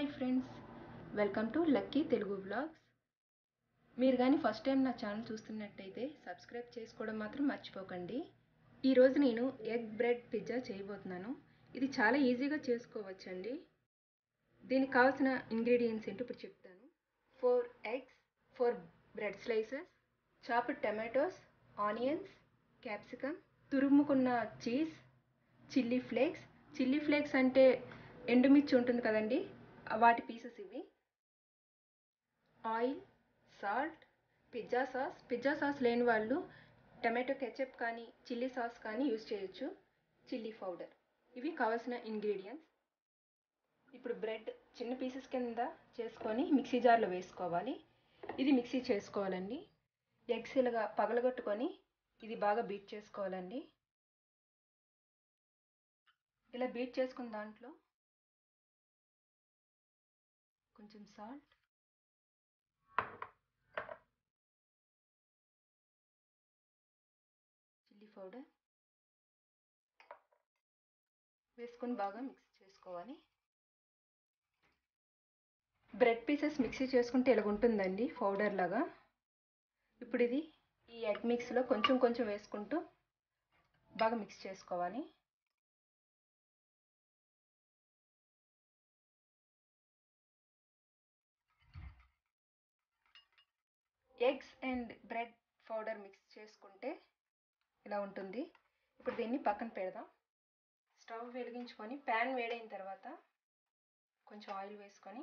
friends welcome to lucky Telugu vlogs మీరు కానీ first time నా ఛానల్ చూస్తున్నట్టయితే సబ్స్క్రైబ్ చేసుకోవడం మాత్రం మర్చిపోకండి ఈరోజు నేను ఎగ్ బ్రెడ్ పిజ్జా చేయబోతున్నాను ఇది చాలా ఈజీగా చేసుకోవచ్చండి దీనికి కావాల్సిన ఇంగ్రీడియంట్స్ ఏంటో ఇప్పుడు చెప్తాను four eggs four bread slices chopped tomatoes onions capsicum తురుముకున్న cheese chilli flakes chilli flakes అంటే ఎండుమిర్చి ఉంటుంది కదండి వాటి పీసెస్ ఇవి oil salt pizza sauce pizza sauce లేని వాళ్ళు టమాటో కెచప్ కానీ చిల్లీ సాస్ కానీ యూజ్ చేయొచ్చు చిల్లీ పౌడర్ ఇవి కావాల్సిన ఇంగ్రీడియంట్స్ ఇప్పుడు బ్రెడ్ చిన్న పీసెస్ కింద చేసుకొని మిక్సీ జార్లో వేసుకోవాలి ఇది మిక్సీ చేసుకోవాలండి ఎగ్స్ ఇలాగా పగలగొట్టుకొని ఇది బాగా బీట్ చేసుకోవాలండి ఇలా బీట్ చేసుకున్న దాంట్లో కొంచెం సాల్ట్ చిల్లీ పౌడర్ వేసుకొని బాగా మిక్స్ చేసుకోవాలి బ్రెడ్ పీసెస్ మిక్సీ చేసుకుంటే ఇలా ఉంటుందండి పౌడర్ లాగా ఇప్పుడు ఇది ఈ ఎగ్ మిక్స్లో కొంచెం కొంచెం వేసుకుంటూ బాగా మిక్స్ చేసుకోవాలి eggs and bread powder mix చేసుకుంటే ఇలా ఉంటుంది ఇప్పుడు దీన్ని పక్కన పెడదాం స్టవ్ వెలిగించుకొని ప్యాన్ వేడైన తర్వాత కొంచెం ఆయిల్ వేసుకొని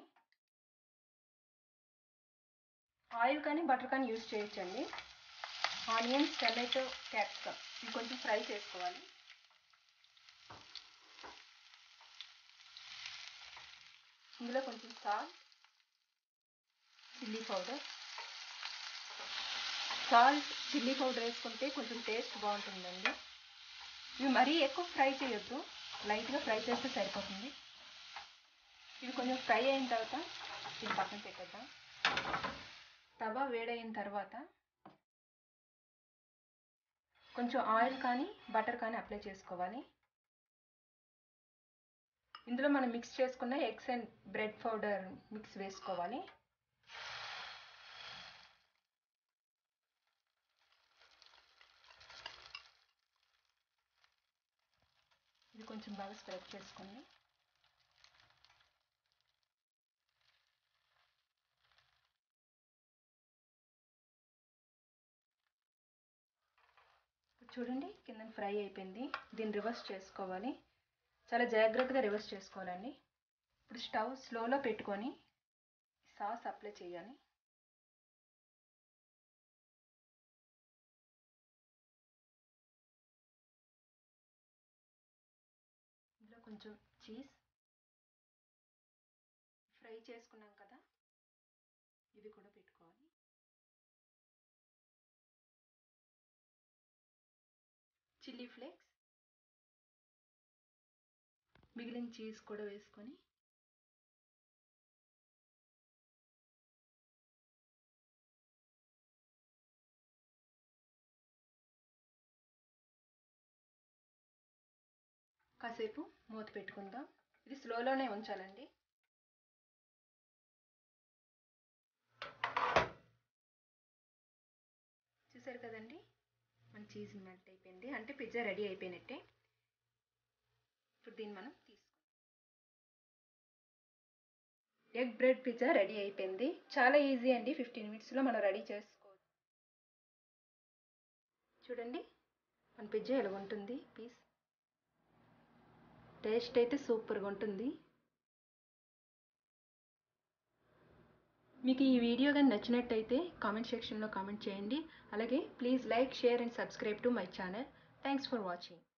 ఆయిల్ కానీ బటర్ కానీ యూజ్ చేయొచ్చండి ఆనియన్స్ టమాటో క్యాప్సికమ్ ఇవి కొంచెం ఫ్రై చేసుకోవాలి ఇందులో కొంచెం salt chilli powder salt chilli powder వేసుకుంటే కొంచెం టేస్ట్ బాగుంటుందండి ఇవి మరీ ఎక్కువ ఫ్రై చేయొద్దు లైట్గా ఫ్రై చేస్తే సరిపోతుంది ఇవి కొంచెం ఫ్రై అయిన తర్వాత ఇది పక్కన పెట్టేద్దాం తవా వేడైన తర్వాత కొంచెం ఆయిల్ కానీ బటర్ కానీ అప్లై చేసుకోవాలి ఇందులో మనం మిక్స్ చేసుకున్న eggs and bread powder mix వేసుకోవాలి ఇది కొంచెం బాగా స్ప్రెడ్ చేసుకోండి చూడండి కింద ఫ్రై అయిపోయింది దీన్ని రివర్స్ చేసుకోవాలి చాలా జాగ్రత్తగా రివర్స్ చేసుకోవాలండి ఇప్పుడు స్టవ్ స్లోలో పెట్టుకొని సాస్ అప్లై చేయాలి ఇందులో కొంచెం చీజ్ ఫ్రై చేసుకున్నాం కదా ఇవి కూడా పెట్టుకోవాలి చిల్లీ ఫ్లేక్స్ మిగిలిన చీజ్ కూడా వేసుకొని కాసేపు మూత పెట్టుకుందాం ఇది స్లోలోనే ఉంచాలండి చూసారు కదండి మన చీజ్ మెల్ట్ అయిపోయింది అంటే పిజ్జా రెడీ అయిపోయినట్టే ఇప్పుడు దీన్ని మనం తీసుకుందాం ఎగ్ బ్రెడ్ పిజ్జా రెడీ అయిపోయింది చాలా ఈజీ అండి ఫిఫ్టీన్ మినిట్స్లో మనం రెడీ చేసుకోవచ్చు చూడండి మన పిజ్జా ఎలా ఉంటుంది పీస్ టేస్ట్ అయితే సూపర్గా ఉంటుంది మీకు ఈ వీడియో కానీ నచ్చినట్టయితే కామెంట్ సెక్షన్లో కామెంట్ చేయండి అలాగే please like share and subscribe to my channel thanks for watching